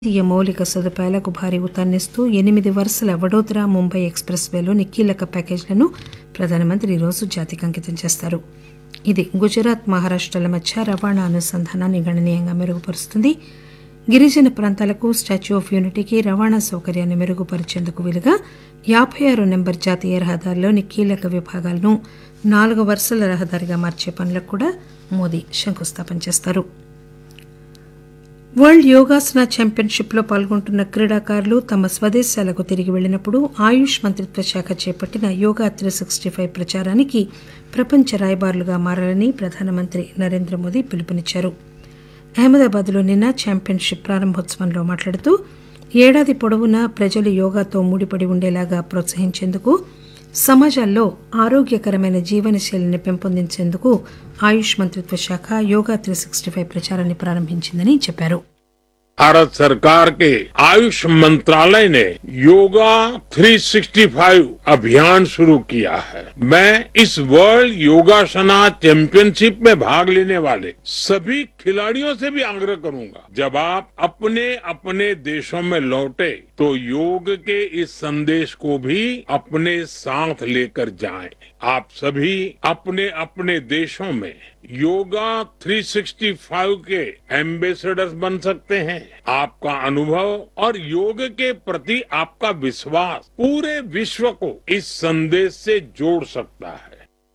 జాతీయ మౌలిక సదుపాయాలకు భారీ ఊతాన్నిస్తూ ఎనిమిది వరుసల వడోదరా ముంబై ఎక్స్ప్రెస్ వేలోని కీలక ప్యాకేజీలను ప్రధానమంత్రి ఈరోజు జాతికి అంకితం చేస్తారు ఇది గుజరాత్ మహారాష్ట్రల మధ్య రవాణా అనుసంధానాన్ని గణనీయంగా మెరుగుపరుస్తుంది గిరిజన ప్రాంతాలకు స్టాచ్యూ ఆఫ్ యూనిటీకి రవాణా సౌకర్యాన్ని మెరుగుపరిచేందుకు వీలుగా యాబై ఆరు నెంబర్ జాతీయ రహదారిలోని కీలక విభాగాలను నాలుగు వరుసల రహదారిగా మార్చే పనులకు కూడా మోదీ శంకుస్థాపన చేస్తారు వరల్డ్ యోగాసన ఛాంపియన్షిప్ లో పాల్గొంటున్న క్రీడాకారులు తమ స్వదేశాలకు తిరిగి వెళ్లినప్పుడు ఆయుష్ మంత్రిత్వ శాఖ చేపట్టిన యోగా త్రీ సిక్స్టీ ఫైవ్ ప్రచారానికి ప్రపంచ రాయబారులుగా మారాలని ప్రధానమంత్రి నరేంద్ర మోదీ పిలుపునిచ్చారు అహ్మదాబాద్లో నిన్న ఛాంపియన్షిప్ ప్రారంభోత్సవంలో మాట్లాడుతూ ఏడాది పొడవునా ప్రజలు యోగాతో ముడిపడి ఉండేలాగా ప్రోత్సహించేందుకు సమాజాల్లో ఆరోగ్యకరమైన జీవనశైలిని పెంపొందించేందుకు ఆయుష్ మంత్రిత్వ శాఖ యోగా త్రీ సిక్స్టీ ఫైవ్ ప్రచారాన్ని ప్రారంభించిందని చెప్పారు भारत सरकार के आयुष मंत्रालय ने योगा 365 अभियान शुरू किया है मैं इस वर्ल्ड योगासना चैंपियनशिप में भाग लेने वाले सभी खिलाड़ियों से भी आग्रह करूंगा जब आप अपने अपने देशों में लौटे तो योग के इस संदेश को भी अपने साथ लेकर जाएं आप सभी अपने अपने देशों में योगा 365 के एम्बेसडर्स बन सकते हैं आपका अनुभव और योग के प्रति आपका विश्वास पूरे विश्व को इस संदेश से जोड़ सकता है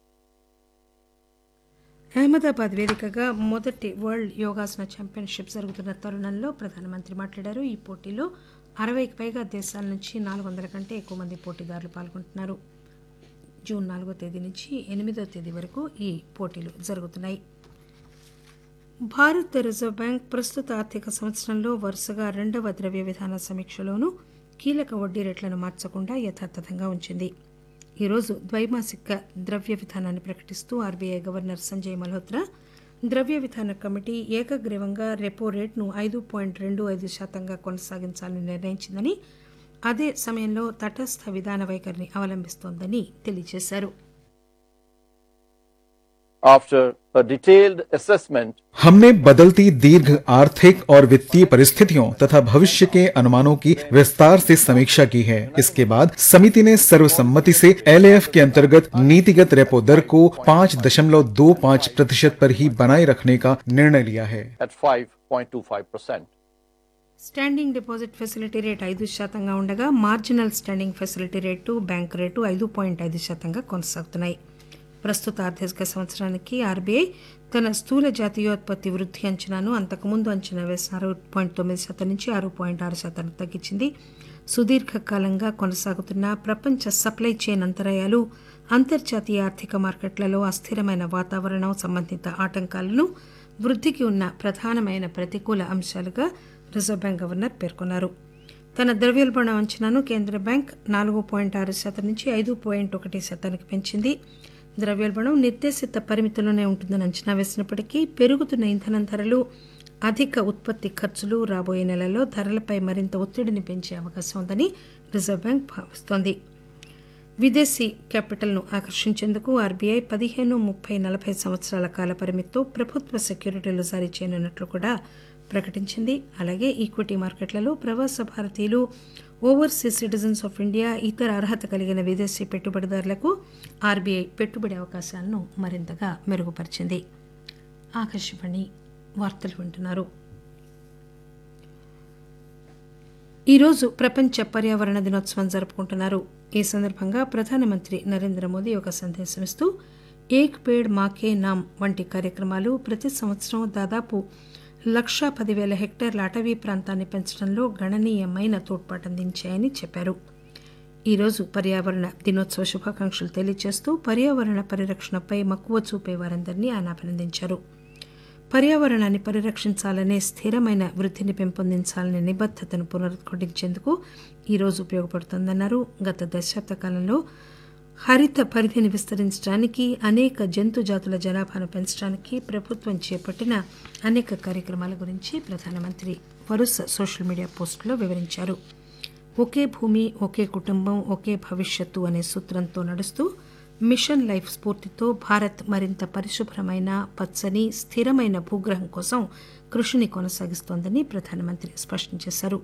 అహ్మదాబాద్ వేదికగా మొదటి వరల్డ్ యోగాసన ఛాంపియన్షిప్ జరుగుతున్న తరుణంలో ప్రధానమంత్రి మాట్లాడారు ఈ పోటీలో అరవైకి పైగా దేశాల నుంచి నాలుగు వందల కంటే ఎక్కువ మంది పోటీదారులు పాల్గొంటున్నారు జూన్ నాలుగో తేదీ నుంచి ఎనిమిదో తేదీ వరకు ఈ పోటీలు జరుగుతున్నాయి భారత రిజర్వ్ బ్యాంక్ ప్రస్తుత ఆర్థిక సంవత్సరంలో వరుసగా రెండవ ద్రవ్య విధాన సమీక్షలోనూ కీలక వడ్డీ రేట్లను మార్చకుండా యథాతథంగా ఉంచింది ఈరోజు ద్వైమాసిక ద్రవ్య విధానాన్ని ప్రకటిస్తూ ఆర్బీఐ గవర్నర్ సంజయ్ మల్హోత్రా ద్రవ్య విధాన కమిటీ ఏకగ్రీవంగా రెపో రేటును ఐదు పాయింట్ రెండు ఐదు శాతంగా కొనసాగించాలని నిర్ణయించిందని అదే సమయంలో తటస్థ విధాన వైఖరిని అవలంబిస్తోందని తెలియజేశారు After a detailed assessment, हमने बदलती दीर्घ आर्थिक और वित्तीय परिस्थितियों तथा भविष्य के अनुमानों की विस्तार से समीक्षा की है इसके बाद समिति ने सर्वसम्मति से एलएएफ के अंतर्गत नीतिगत रेपो दर को पाँच दशमलव दो पाँच प्रतिशत पर ही बनाए रखने का निर्णय लिया है at 5.25%. Standing deposit facility rate ఐదు శాతంగా ఉండగా marginal standing facility rate bank rate ఐదు పాయింట్ ఐదు శాతంగా కొనసాగుతున్నాయి ప్రస్తుత ఆర్థిక సంవత్సరానికి ఆర్బీఐ తన స్థూల జాతీయోత్పత్తి వృద్ధి అంచనాను అంతకుముందు అంచనా వేసిన ఆరు పాయింట్ తొమ్మిది శాతం నుంచి ఆరు పాయింట్ ఆరు శాతానికి తగ్గించింది సుదీర్ఘకాలంగా కొనసాగుతున్న ప్రపంచ సప్లై చైన్ అంతరాయాలు అంతర్జాతీయ ఆర్థిక మార్కెట్లలో అస్థిరమైన వాతావరణం సంబంధిత ఆటంకాలను వృద్ధికి ఉన్న ప్రధానమైన ప్రతికూల అంశాలుగా రిజర్వ్ బ్యాంక్ గవర్నర్ పేర్కొన్నారు తన ద్రవ్యోల్బణ అంచనాను కేంద్ర బ్యాంక్ నాలుగు పాయింట్ ఆరు శాతం నుంచి ఐదు పాయింట్ ఒకటి శాతానికి పెంచింది ద్రవ్యోల్బణం నిర్దేశిత పరిమితిలోనే ఉంటుందని అంచనా వేసినప్పటికీ పెరుగుతున్న ఇంధనం ధరలు అధిక ఉత్పత్తి ఖర్చులు రాబోయే నెలల్లో ధరలపై మరింత ఒత్తిడిని పెంచే అవకాశం ఉందని రిజర్వ్ బ్యాంక్ భావిస్తోంది విదేశీ క్యాపిటల్ను ఆకర్షించేందుకు ఆర్బీఐ పదిహేను ముప్పై నలభై సంవత్సరాల కాల పరిమితితో ప్రభుత్వ సెక్యూరిటీలు జారీ చేయనున్నట్లు కూడా ప్రకటించింది అలాగే ఈక్విటీ మార్కెట్లలో ప్రవాస భారతీయులు ఓవర్సీస్ సిటిజన్స్ ఆఫ్ ఇండియా ఇతర అర్హత కలిగిన విదేశీ పెట్టుబడిదారులకు ఆర్బీఐ పెట్టుబడి అవకాశాలను మరింతగా మెరుగుపరిచింది ఆకాశవాణి వార్తలు వింటున్నారు ఈరోజు ప్రపంచ పర్యావరణ దినోత్సవం జరుపుకుంటున్నారు ఈ సందర్భంగా ప్రధానమంత్రి నరేంద్ర మోదీ ఒక సందేశం ఇస్తూ ఏక్ పేడ్ మాకే నామ్ వంటి కార్యక్రమాలు ప్రతి సంవత్సరం దాదాపు లక్షా పదివేల హెక్టార్ల అటవీ ప్రాంతాన్ని పెంచడంలో గణనీయమైన తోడ్పాటందించాయని చెప్పారు ఈరోజు పర్యావరణ దినోత్సవ శుభాకాంక్షలు తెలియజేస్తూ పర్యావరణ పరిరక్షణపై మక్కువ చూపే వారందరినీ ఆయన అభినందించారు పర్యావరణాన్ని పరిరక్షించాలనే స్థిరమైన వృద్ధిని పెంపొందించాలనే నిబద్ధతను పునరుద్ఘాటించేందుకు ఈరోజు ఉపయోగపడుతోందన్నారు గత దశాబ్ద కాలంలో హరిత పరిధిని విస్తరించడానికి అనేక జంతు జాతుల జనాభాను పెంచడానికి ప్రభుత్వం చేపట్టిన అనేక కార్యక్రమాల గురించి ప్రధానమంత్రి వరుస సోషల్ మీడియా పోస్టులో వివరించారు ఒకే భూమి ఒకే కుటుంబం ఒకే భవిష్యత్తు అనే సూత్రంతో నడుస్తూ మిషన్ లైఫ్ స్ఫూర్తితో భారత్ మరింత పరిశుభ్రమైన పచ్చని స్థిరమైన భూగ్రహం కోసం కృషిని కొనసాగిస్తోందని ప్రధానమంత్రి స్పష్టం చేశారు